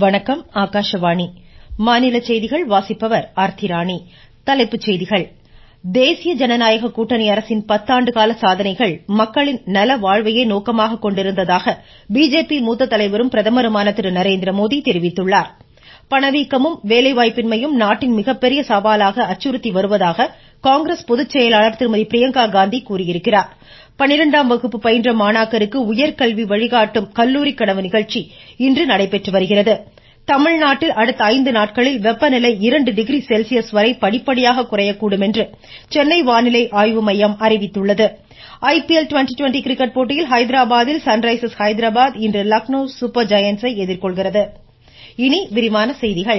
வணக்கம் ஆகாஷவாணி மாநில செய்திகள் வாசிப்பவர் ஆர்த்தி ராணி தலைப்புச் செய்திகள் தேசிய ஜனநாயக கூட்டணி அரசின் பத்தாண்டு கால சாதனைகள் மக்களின் நல வாழ்வையே நோக்கமாக கொண்டிருந்ததாக பிஜேபி மூத்த தலைவரும் பிரதமருமான திரு நரேந்திரமோடி தெரிவித்துள்ளார் பணவீக்கமும் வேலைவாய்ப்பின்மையும் நாட்டின் மிகப்பெரிய சவாலாக அச்சுறுத்தி வருவதாக காங்கிரஸ் பொதுச் செயலாளர் திருமதி பிரியங்கா காந்தி கூறியிருக்கிறார் பனிரெண்டாம் வகுப்பு பயின்ற மாணாக்கருக்கு உயர்கல்வி வழிகாட்டும் கல்லூரி கனவு நிகழ்ச்சி இன்று நடைபெற்று வருகிறது தமிழ்நாட்டில் அடுத்த ஐந்து நாட்களில் வெப்பநிலை இரண்டு டிகிரி செல்சியஸ் வரை படிப்படியாக குறையக்கூடும் என்று சென்னை வானிலை ஆய்வு மையம் அறிவித்துள்ளது ஐபிஎல் ட்வெண்ட்டி ட்வெண்ட்டி கிரிக்கெட் போட்டியில் ஹைதராபாத்தில் சன்ரைசர்ஸ் ஹைதராபாத் இன்று லக்னோ சூப்பர் ஜெயண்ட்ஸை எதிர்கொள்கிறது இனி விரிவான செய்திகள்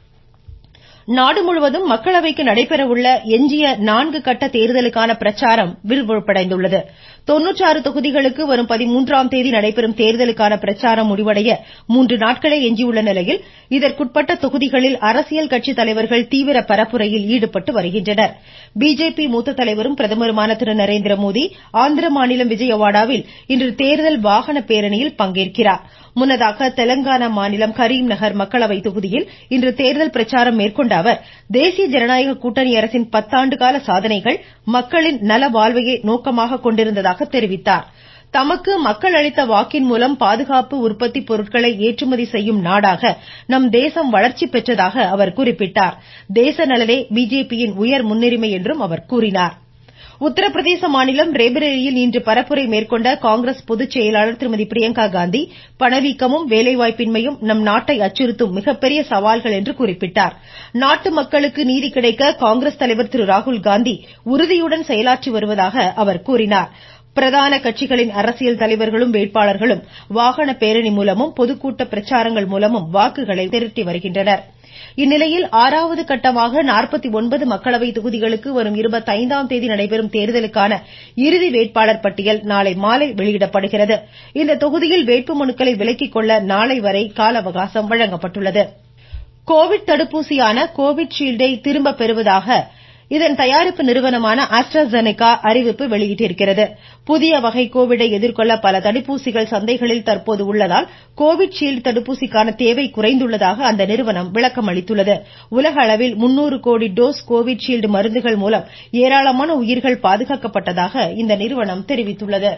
நாடு முழுவதும் மக்களவைக்கு நடைபெற உள்ள எஞ்சிய நான்கு கட்ட தேர்தலுக்கான பிரச்சாரம் விறுவிறுப்படைந்துள்ளது தொகுதிகளுக்கு வரும் பதிமூன்றாம் தேதி நடைபெறும் தேர்தலுக்கான பிரச்சாரம் முடிவடைய மூன்று நாட்களே எஞ்சியுள்ள நிலையில் இதற்குட்பட்ட தொகுதிகளில் அரசியல் கட்சி தலைவர்கள் தீவிர பரப்புரையில் ஈடுபட்டு வருகின்றனர் பிஜேபி மூத்த தலைவரும் பிரதமருமான திரு நரேந்திரமோடி ஆந்திர மாநிலம் விஜயவாடாவில் இன்று தேர்தல் வாகன பேரணியில் பங்கேற்கிறார் முன்னதாக தெலங்கானா மாநிலம் கரீம் நகர் மக்களவை தொகுதியில் இன்று தேர்தல் பிரச்சாரம் மேற்கொண்ட அவர் தேசிய ஜனநாயக கூட்டணி அரசின் பத்தாண்டு கால சாதனைகள் மக்களின் நல வாழ்வையே நோக்கமாக கொண்டிருந்ததாக தெரிவித்தார் தமக்கு மக்கள் அளித்த வாக்கின் மூலம் பாதுகாப்பு உற்பத்தி பொருட்களை ஏற்றுமதி செய்யும் நாடாக நம் தேசம் வளர்ச்சி பெற்றதாக அவர் குறிப்பிட்டார் தேச நலனே பிஜேபியின் உயர் முன்னுரிமை என்றும் அவர் கூறினார் உத்தரப்பிரதேச மாநிலம் ரேபரேலியில் இன்று பரப்புரை மேற்கொண்ட காங்கிரஸ் பொதுச் செயலாளர் திருமதி பிரியங்கா காந்தி பணவீக்கமும் வேலைவாய்ப்பின்மையும் நம் நாட்டை அச்சுறுத்தும் மிகப்பெரிய சவால்கள் என்று குறிப்பிட்டார் நாட்டு மக்களுக்கு நீதி கிடைக்க காங்கிரஸ் தலைவர் திரு ராகுல்காந்தி உறுதியுடன் செயலாற்றி வருவதாக அவர் கூறினார் பிரதான கட்சிகளின் அரசியல் தலைவர்களும் வேட்பாளர்களும் வாகன பேரணி மூலமும் பொதுக்கூட்ட பிரச்சாரங்கள் மூலமும் வாக்குகளை திரட்டி வருகின்றனர் இந்நிலையில் ஆறாவது கட்டமாக நாற்பத்தி ஒன்பது மக்களவை தொகுதிகளுக்கு வரும் இருபத்தைந்தாம் தேதி நடைபெறும் தேர்தலுக்கான இறுதி வேட்பாளர் பட்டியல் நாளை மாலை வெளியிடப்படுகிறது இந்த தொகுதியில் வேட்புமனுக்களை விலக்கிக் கொள்ள நாளை வரை கால அவகாசம் வழங்கப்பட்டுள்ளது கோவிட் தடுப்பூசியான கோவிட்ஷீல்டை திரும்ப பெறுவதாக இதன் தயாரிப்பு நிறுவனமான ஆஸ்ட்ராஜெனகா அறிவிப்பு வெளியிட்டிருக்கிறது புதிய வகை கோவிடை எதிர்கொள்ள பல தடுப்பூசிகள் சந்தைகளில் தற்போது உள்ளதால் கோவிட்ஷீல்டு தடுப்பூசிக்கான தேவை குறைந்துள்ளதாக அந்த நிறுவனம் விளக்கம் அளித்துள்ளது உலக அளவில் முன்னூறு கோடி டோஸ் கோவிட்ஷீல்டு மருந்துகள் மூலம் ஏராளமான உயிர்கள் பாதுகாக்கப்பட்டதாக இந்த நிறுவனம் தெரிவித்துள்ளது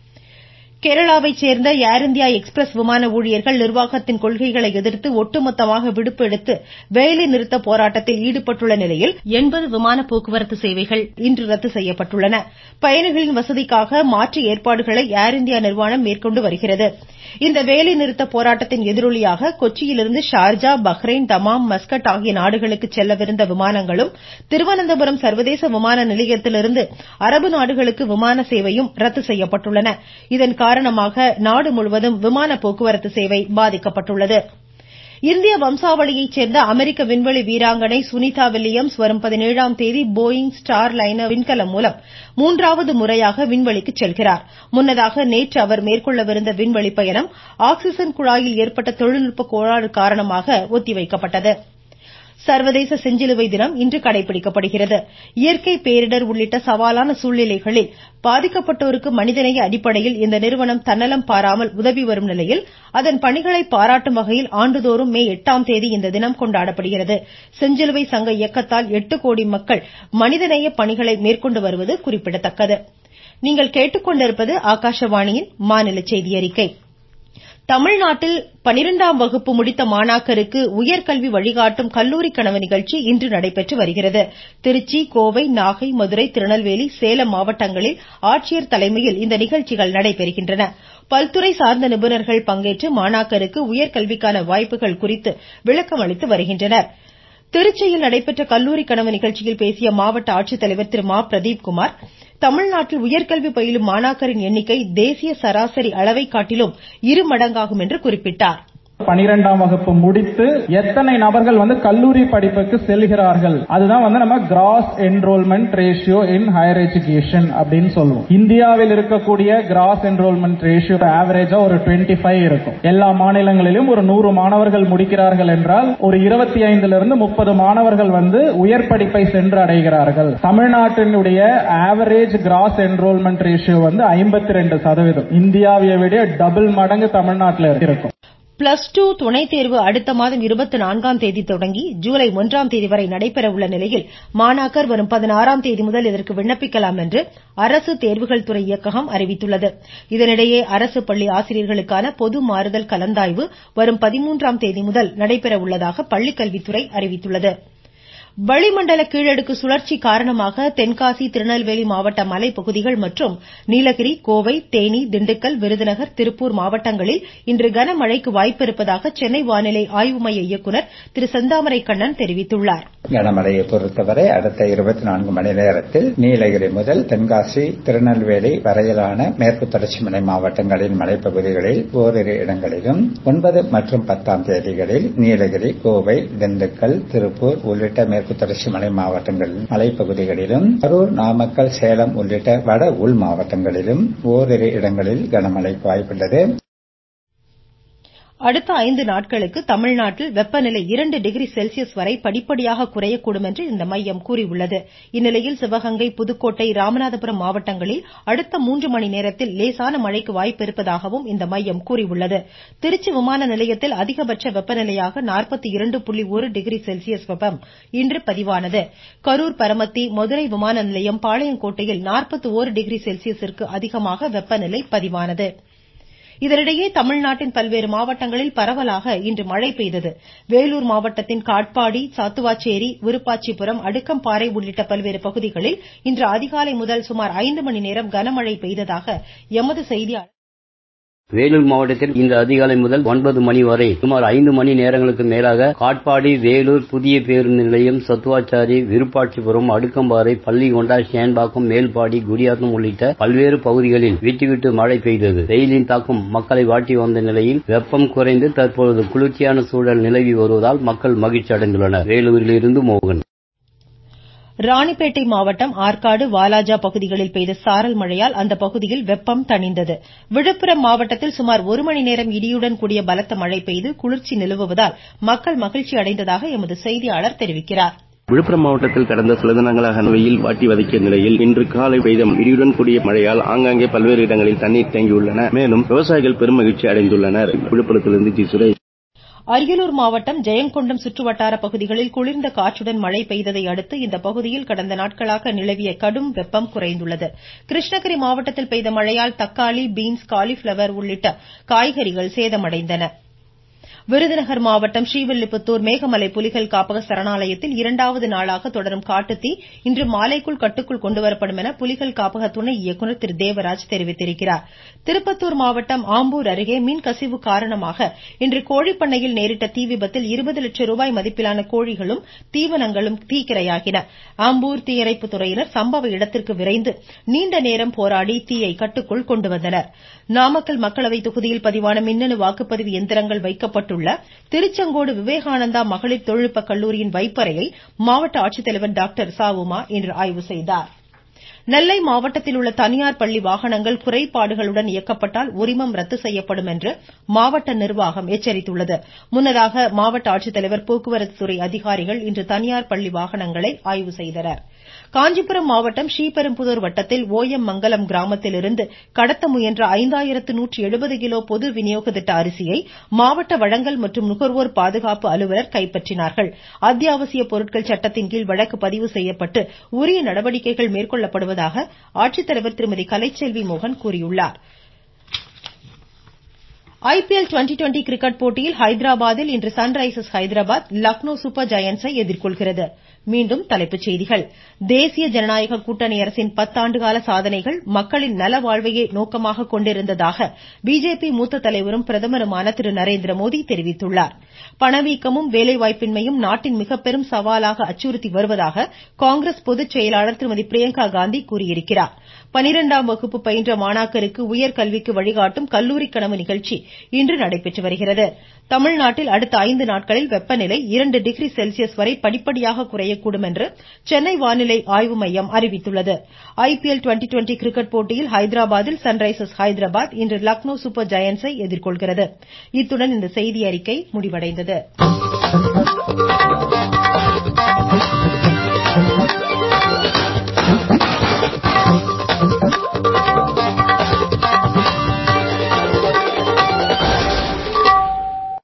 கேரளாவை சேர்ந்த ஏர் இந்தியா எக்ஸ்பிரஸ் விமான ஊழியர்கள் நிர்வாகத்தின் கொள்கைகளை எதிர்த்து ஒட்டுமொத்தமாக விடுப்பு எடுத்து வேலை நிறுத்த போராட்டத்தில் ஈடுபட்டுள்ள நிலையில் எண்பது விமான போக்குவரத்து சேவைகள் இன்று ரத்து செய்யப்பட்டுள்ளன பயணிகளின் வசதிக்காக மாற்று ஏற்பாடுகளை ஏர் இந்தியா நிறுவனம் மேற்கொண்டு வருகிறது இந்த வேலை நிறுத்த போராட்டத்தின் எதிரொலியாக கொச்சியிலிருந்து ஷார்ஜா பஹ்ரைன் தமாம் மஸ்கட் ஆகிய நாடுகளுக்கு செல்லவிருந்த விமானங்களும் திருவனந்தபுரம் சர்வதேச விமான நிலையத்திலிருந்து அரபு நாடுகளுக்கு விமான சேவையும் ரத்து செய்யப்பட்டுள்ளன இதன் காரணமாக நாடு முழுவதும் விமான போக்குவரத்து சேவை பாதிக்கப்பட்டுள்ளது இந்திய வம்சாவளியை சேர்ந்த அமெரிக்க விண்வெளி வீராங்கனை சுனிதா வில்லியம்ஸ் வரும் பதினேழாம் தேதி போயிங் ஸ்டார் லைனர் விண்கலம் மூலம் மூன்றாவது முறையாக விண்வெளிக்கு செல்கிறார் முன்னதாக நேற்று அவர் மேற்கொள்ளவிருந்த விண்வெளி பயணம் ஆக்சிஜன் குழாயில் ஏற்பட்ட தொழில்நுட்ப கோளாறு காரணமாக ஒத்திவைக்கப்பட்டது சர்வதேச செஞ்சிலுவை தினம் இன்று கடைபிடிக்கப்படுகிறது இயற்கை பேரிடர் உள்ளிட்ட சவாலான சூழ்நிலைகளில் பாதிக்கப்பட்டோருக்கு மனிதநேய அடிப்படையில் இந்த நிறுவனம் தன்னலம் பாராமல் உதவி வரும் நிலையில் அதன் பணிகளை பாராட்டும் வகையில் ஆண்டுதோறும் மே எட்டாம் தேதி இந்த தினம் கொண்டாடப்படுகிறது செஞ்சிலுவை சங்க இயக்கத்தால் எட்டு கோடி மக்கள் மனிதநேய பணிகளை மேற்கொண்டு வருவது குறிப்பிடத்தக்கது தமிழ்நாட்டில் பனிரெண்டாம் வகுப்பு முடித்த மாணாக்கருக்கு உயர்கல்வி வழிகாட்டும் கல்லூரி கனவு நிகழ்ச்சி இன்று நடைபெற்று வருகிறது திருச்சி கோவை நாகை மதுரை திருநெல்வேலி சேலம் மாவட்டங்களில் ஆட்சியர் தலைமையில் இந்த நிகழ்ச்சிகள் நடைபெறுகின்றன பல்துறை சார்ந்த நிபுணர்கள் பங்கேற்று மாணாக்கருக்கு உயர்கல்விக்கான வாய்ப்புகள் குறித்து விளக்கம் அளித்து வருகின்றனர் திருச்சியில் நடைபெற்ற கல்லூரி கனவு நிகழ்ச்சியில் பேசிய மாவட்ட ஆட்சித்தலைவர் திரு மா பிரதீப்குமார் தமிழ்நாட்டில் உயர்கல்வி பயிலும் மாணாக்கரின் எண்ணிக்கை தேசிய சராசரி அளவை காட்டிலும் இருமடங்காகும் என்று குறிப்பிட்டார் பனிரெண்டாம் வகுப்பு முடித்து எத்தனை நபர்கள் வந்து கல்லூரி படிப்புக்கு செல்கிறார்கள் அதுதான் வந்து நம்ம gross enrolment ratio in higher education அப்படின்னு சொல்லுவோம் இந்தியாவில் இருக்கக்கூடிய கிராஸ் என்ரோல்மெண்ட் ரேஷியோ ஆவரேஜா ஒரு டுவெண்ட்டி ஃபைவ் இருக்கும் எல்லா மாநிலங்களிலும் ஒரு நூறு மாணவர்கள் முடிக்கிறார்கள் என்றால் ஒரு இருபத்தி ஐந்துல இருந்து முப்பது மாணவர்கள் வந்து உயர் படிப்பை சென்று அடைகிறார்கள் தமிழ்நாட்டினுடைய ஆவரேஜ் கிராஸ் என்ரோல்மெண்ட் ரேஷியோ வந்து ஐம்பத்தி ரெண்டு சதவீதம் இந்தியாவை விட டபுள் மடங்கு தமிழ்நாட்டில் இருக்கும் பிளஸ் டூ துணைத் தேர்வு அடுத்த மாதம் இருபத்தி நான்காம் தேதி தொடங்கி ஜூலை ஒன்றாம் தேதி வரை நடைபெற உள்ள நிலையில் மாணாக்கர் வரும் பதினாறாம் தேதி முதல் இதற்கு விண்ணப்பிக்கலாம் என்று அரசு தேர்வுகள் துறை இயக்ககம் அறிவித்துள்ளது இதனிடையே அரசு பள்ளி ஆசிரியர்களுக்கான பொது மாறுதல் கலந்தாய்வு வரும் பதிமூன்றாம் தேதி முதல் நடைபெற உள்ளதாக பள்ளிக்கல்வித்துறை அறிவித்துள்ளது வளிமண்டல கீழடுக்கு சுழற்சி காரணமாக தென்காசி திருநெல்வேலி மாவட்ட மலைப்பகுதிகள் மற்றும் நீலகிரி கோவை தேனி திண்டுக்கல் விருதுநகர் திருப்பூர் மாவட்டங்களில் இன்று கனமழைக்கு வாய்ப்பிருப்பதாக சென்னை வானிலை ஆய்வு மைய இயக்குநர் திரு செந்தாமரை கண்ணன் தெரிவித்துள்ளார் கனமழையை பொறுத்தவரை அடுத்த இருபத்தி நான்கு மணி நேரத்தில் நீலகிரி முதல் தென்காசி திருநெல்வேலி வரையிலான மேற்கு தொடர்ச்சி மலை மாவட்டங்களின் மலைப்பகுதிகளில் ஓரிரு இடங்களிலும் ஒன்பது மற்றும் பத்தாம் தேதிகளில் நீலகிரி கோவை திண்டுக்கல் திருப்பூர் உள்ளிட்ட மேற்கு தொடர்ச்சி மலை மாவட்டங்களில் மலைப்பகுதிகளிலும் கரூர் நாமக்கல் சேலம் உள்ளிட்ட வட உள் மாவட்டங்களிலும் ஓரிரு இடங்களில் கனமழைக்கு வாய்ப்புள்ளது அடுத்த ஐந்து நாட்களுக்கு தமிழ்நாட்டில் வெப்பநிலை இரண்டு டிகிரி செல்சியஸ் வரை படிப்படியாக குறையக்கூடும் என்று இந்த மையம் கூறியுள்ளது இந்நிலையில் சிவகங்கை புதுக்கோட்டை ராமநாதபுரம் மாவட்டங்களில் அடுத்த மூன்று மணி நேரத்தில் லேசான மழைக்கு வாய்ப்பு இருப்பதாகவும் இந்த மையம் கூறியுள்ளது திருச்சி விமான நிலையத்தில் அதிகபட்ச வெப்பநிலையாக நாற்பத்தி இரண்டு புள்ளி ஒரு டிகிரி செல்சியஸ் வெப்பம் இன்று பதிவானது கரூர் பரமத்தி மதுரை விமான நிலையம் பாளையங்கோட்டையில் நாற்பத்தி ஓரு டிகிரி செல்சியஸிற்கு அதிகமாக வெப்பநிலை பதிவானது இதனிடையே தமிழ்நாட்டின் பல்வேறு மாவட்டங்களில் பரவலாக இன்று மழை பெய்தது வேலூர் மாவட்டத்தின் காட்பாடி சாத்துவாச்சேரி விருப்பாச்சிபுரம் அடுக்கம்பாறை உள்ளிட்ட பல்வேறு பகுதிகளில் இன்று அதிகாலை முதல் சுமார் ஐந்து மணி நேரம் கனமழை பெய்ததாக எமது செய்தியாளர் வேலூர் மாவட்டத்தில் இன்று அதிகாலை முதல் ஒன்பது மணி வரை சுமார் ஐந்து மணி நேரங்களுக்கு மேலாக காட்பாடி வேலூர் புதிய பேருந்து நிலையம் சத்துவாச்சாரி விருப்பாட்சிபுரம் அடுக்கம்பாறை பள்ளிகொண்டா சேன்பாக்கம் மேல்பாடி குடியாத்தம் உள்ளிட்ட பல்வேறு பகுதிகளில் விட்டு விட்டு மழை பெய்தது வெயிலின் தாக்கம் மக்களை வாட்டி வந்த நிலையில் வெப்பம் குறைந்து தற்பொழுது குளிர்ச்சியான சூழல் நிலவி வருவதால் மக்கள் மகிழ்ச்சி அடைந்துள்ளனர் வேலூரிலிருந்து மோகன் ராணிப்பேட்டை மாவட்டம் ஆற்காடு வாலாஜா பகுதிகளில் பெய்த சாரல் மழையால் அந்த பகுதியில் வெப்பம் தணிந்தது விழுப்புரம் மாவட்டத்தில் சுமார் ஒரு மணி நேரம் இடியுடன் கூடிய பலத்த மழை பெய்து குளிர்ச்சி நிலவுவதால் மக்கள் மகிழ்ச்சி அடைந்ததாக எமது செய்தியாளர் தெரிவிக்கிறார் விழுப்புரம் மாவட்டத்தில் கடந்த சில தினங்களாக வெயில் வாட்டி வதைக்கிய நிலையில் இன்று காலை பெய்த இடியுடன் கூடிய மழையால் ஆங்காங்கே பல்வேறு இடங்களில் தண்ணீர் தேங்கியுள்ளன மேலும் விவசாயிகள் பெரும் மகிழ்ச்சி அடைந்துள்ளனர் விழுப்புரத்திலிருந்து ஜி சுரேஷ் அரியலூர் மாவட்டம் ஜெயங்கொண்டம் சுற்றுவட்டார பகுதிகளில் குளிர்ந்த காற்றுடன் மழை பெய்ததை அடுத்து இந்த பகுதியில் கடந்த நாட்களாக நிலவிய கடும் வெப்பம் குறைந்துள்ளது கிருஷ்ணகிரி மாவட்டத்தில் பெய்த மழையால் தக்காளி பீன்ஸ் காலிபிளவர் உள்ளிட்ட காய்கறிகள் சேதமடைந்தன விருதுநகர் மாவட்டம் ஸ்ரீவில்லிபுத்தூர் மேகமலை புலிகள் காப்பக சரணாலயத்தில் இரண்டாவது நாளாக தொடரும் காட்டுத்தீ இன்று மாலைக்குள் கட்டுக்குள் கொண்டுவரப்படும் என புலிகள் காப்பக துணை இயக்குநர் திரு தேவராஜ் தெரிவித்திருக்கிறார் திருப்பத்தூர் மாவட்டம் ஆம்பூர் அருகே மின் கசிவு காரணமாக இன்று கோழிப்பண்ணையில் நேரிட்ட தீ விபத்தில் இருபது லட்சம் ரூபாய் மதிப்பிலான கோழிகளும் தீவனங்களும் தீக்கிரையாகின ஆம்பூர் தீயணைப்பு துறையினர் சம்பவ இடத்திற்கு விரைந்து நீண்ட நேரம் போராடி தீயை கட்டுக்குள் கொண்டு வந்தனர் நாமக்கல் மக்களவை தொகுதியில் பதிவான மின்னணு வாக்குப்பதிவு எந்திரங்கள் வைக்கப்பட்டு உள்ள திருச்செங்கோடு விவேகானந்தா மகளிர் தொழில்நுட்ப கல்லூரியின் வைப்பறையை மாவட்ட ஆட்சித்தலைவர் டாக்டர் ச உமா இன்று ஆய்வு செய்தார் நெல்லை மாவட்டத்தில் உள்ள தனியார் பள்ளி வாகனங்கள் குறைபாடுகளுடன் இயக்கப்பட்டால் உரிமம் ரத்து செய்யப்படும் என்று மாவட்ட நிர்வாகம் எச்சரித்துள்ளது முன்னதாக மாவட்ட ஆட்சித்தலைவர் போக்குவரத்து துறை அதிகாரிகள் இன்று தனியார் பள்ளி வாகனங்களை ஆய்வு செய்தனர் காஞ்சிபுரம் மாவட்டம் ஸ்ரீபெரும்புதூர் வட்டத்தில் ஓயம் மங்கலம் கிராமத்திலிருந்து கடத்த முயன்ற ஐந்தாயிரத்து நூற்று எழுபது கிலோ பொது விநியோக திட்ட அரிசியை மாவட்ட வழங்கல் மற்றும் நுகர்வோர் பாதுகாப்பு அலுவலர் கைப்பற்றினார்கள் அத்தியாவசிய பொருட்கள் சட்டத்தின் கீழ் வழக்கு பதிவு செய்யப்பட்டு உரிய நடவடிக்கைகள் மேற்கொள்ளப்படுவதாக ஆட்சித்தலைவர் திருமதி கலைச்செல்வி மோகன் கூறியுள்ளார் ஐபிஎல் டுவெண்டி டுவெண்டி கிரிக்கெட் போட்டியில் ஹைதராபாத்தில் இன்று சன்ரைசர்ஸ் ஹைதராபாத் லக்னோ சூப்பர் ஜெயண்ட்ஸை எதிர்கொள்கிறது மீண்டும் தலைப்புச் செய்திகள் தேசிய ஜனநாயக கூட்டணி அரசின் பத்தாண்டுகால சாதனைகள் மக்களின் நலவாழ்வையே நோக்கமாக கொண்டிருந்ததாக பிஜேபி மூத்த தலைவரும் பிரதமருமான திரு நரேந்திரமோடி தெரிவித்துள்ளார் பணவீக்கமும் வேலைவாய்ப்பின்மையும் நாட்டின் மிகப்பெரும் சவாலாக அச்சுறுத்தி வருவதாக காங்கிரஸ் பொதுச் செயலாளர் திருமதி பிரியங்கா காந்தி கூறியிருக்கிறார் பனிரெண்டாம் வகுப்பு பயின்ற மாணாக்கருக்கு உயர்கல்விக்கு வழிகாட்டும் கல்லூரி கனவு நிகழ்ச்சி இன்று நடைபெற்று வருகிறது தமிழ்நாட்டில் அடுத்த ஐந்து நாட்களில் வெப்பநிலை இரண்டு டிகிரி செல்சியஸ் வரை படிப்படியாக குறையக்கூடும் என்று சென்னை வானிலை ஆய்வு மையம் அறிவித்துள்ளது ஐபிஎல் டுவெண்டி டுவெண்டி கிரிக்கெட் போட்டியில் ஹைதராபாத்தில் சன்ரைசர்ஸ் ஹைதராபாத் இன்று லக்னோ சூப்பர் ஜெயண்ட்ஸை எதிர்கொள்கிறது இத்துடன் இந்த செய்தியறிக்கை முடிவடைந்தது